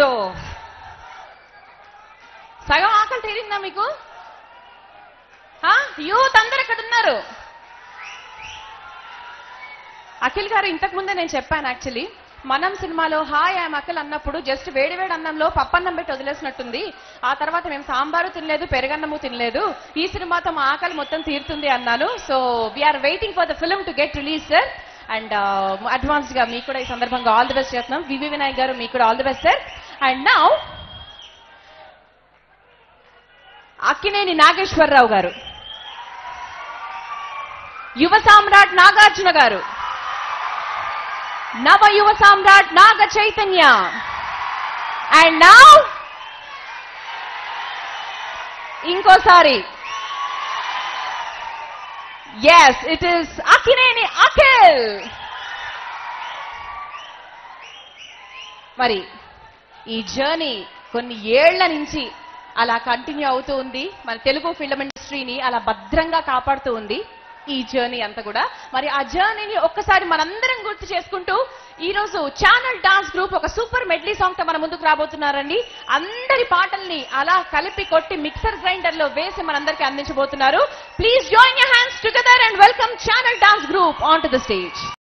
so సగం ఆకలి తీరిందా మీకు యూత్ అందరు ఇక్కడ ఉన్నారు అఖిల్ గారు ఇంతకు ముందే నేను చెప్పాను యాక్చువల్లీ మనం సినిమాలో హాయ్ ఐఎమ్ అఖిల్ అన్నప్పుడు జస్ట్ వేడి వేడి అన్నంలో పప్పన్నం పెట్టి వదిలేసినట్టుంది ఆ తర్వాత మేము సాంబారు తినలేదు పెరుగన్నము తినలేదు ఈ సినిమాతో మా ఆకలి మొత్తం తీరుతుంది అన్నాను so we are waiting for the film to get release sir and advance గా మీకు కూడా ఈ సందర్భంగా ఆల్ ది బెస్ట్ చేస్తున్నాం వివి వినాయక్ గారు మీకు కూడా all the best sir and now Akkineni Nageswararao garu యువ సామ్రాట్ నాగార్జున గారు నవ యువ సామ్రాట్ నాగ చైతన్య అండ్ నౌ ఇంకోసారి yes it is Akkineni Akhil మరి ఈ జర్నీ కొన్ని ఏళ్ల నుంచి అలా కంటిన్యూ అవుతూ ఉంది మన తెలుగు ఫిల్మ్ ఇండస్ట్రీని అలా భద్రంగా కాపాడుతూ ఉంది ఈ జర్నీ అంతా కూడా మరి ఆ జర్నీని ఒక్కసారి మనందరం గుర్తు చేసుకుంటూ ఈ రోజు ఛానల్ డాన్స్ గ్రూప్ ఒక సూపర్ మెడ్లీ సాంగ్ తో మన ముందుకు రాబోతున్నారండి అందరి పాటల్ని అలా కలిపి కొట్టి మిక్సర్ గ్రైండర్ లో వేసి మనందరికి అందించబోతున్నారు please join your hands together and welcome channel dance group on to the stage